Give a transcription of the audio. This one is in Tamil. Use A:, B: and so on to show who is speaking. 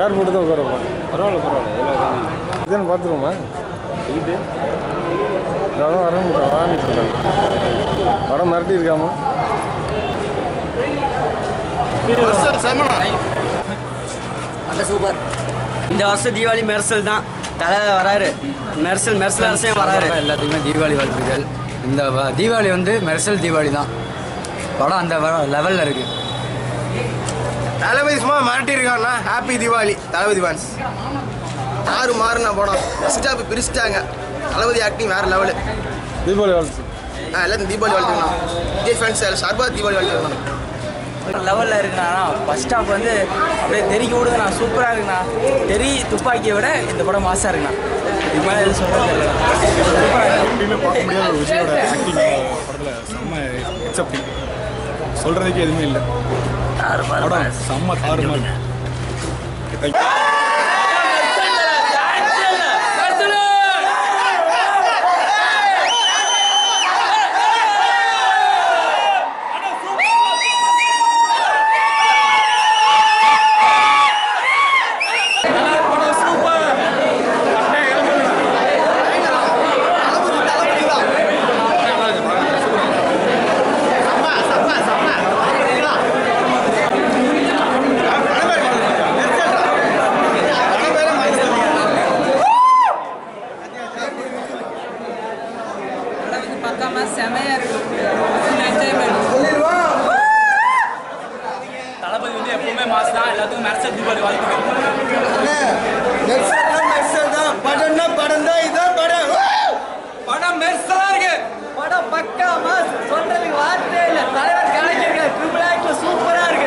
A: சேர் போட்டு தான் உட்காரப்பா
B: பரவாயில்ல பரவாயில்ல எல்லாம்
A: இதுன்னு பார்த்துருவோமா
B: இது
A: அதான் வரேன் வாங்கிட்டு இருக்காங்க படம் மிரட்டி இருக்காமா
C: அந்த சூப்பர் இந்த வருஷம் தீபாவளி மெர்சல் தான் தலை வராரு மெர்சல் மெர்சல் அரசையும் வராரு
D: எல்லாத்துக்குமே தீபாவளி வாழ்த்துக்கள் இந்த வ- தீபாவளி வந்து மெர்சல் தீபாவளி தான் படம் அந்த லெவலில் இருக்குது
E: தளபதி சும்மா மிரட்டியிருக்கான்னா ஹாப்பி தீபாவளி தளபதி ஃபேன்ஸ் ஆறு மாறுன படம் ஃபஸ்ட்டாக போய் பிரிச்சுட்டாங்க தளபதி ஆக்டிங் வேறு லெவலு
A: தீபாவளி வாழ்த்து
E: ஆ எல்லாத்தையும் தீபாவளி வாழ்த்துக்கணும் விஜய் ஃபேன்ஸ் சார்பாக தீபாவளி வாழ்த்துக்கணும்
F: லெவலில் இருக்குண்ணா ஃபர்ஸ்ட் ஹாஃப் வந்து அப்படியே தெறிக்க விடுதுண்ணா சூப்பராக இருக்குண்ணா தெரி துப்பாக்கியை விட இந்த படம் மாசாக இருக்குண்ணா இது மேலே எதுவும் சொல்கிறது இல்லை
G: எப்பயுமே பார்க்க முடியாத ஒரு விஜயோட ஆக்டிங் படத்தில் செம்ம எக்ஸப்டிங் சொல்கிறதுக்கு எதுவுமே இல்லை படம் செம்ம தாறுமாறு
H: பக்கமா செமையா இருக்கு என்ஜாய்மெண்ட்
F: தளபதி வந்து எப்பவுமே மாசு தான் எல்லாத்துக்கும் மெர்சல் தீபாவளி வாழ்த்துக்கள்
H: படம் மெர்சலா இருக்கு படம் பக்கா மாஸ் சொல்றதுக்கு வார்த்தை இல்ல தலைவர் கணக்கு ட்ரிபிள் ஆக்ட்ல சூப்பரா இருக்கு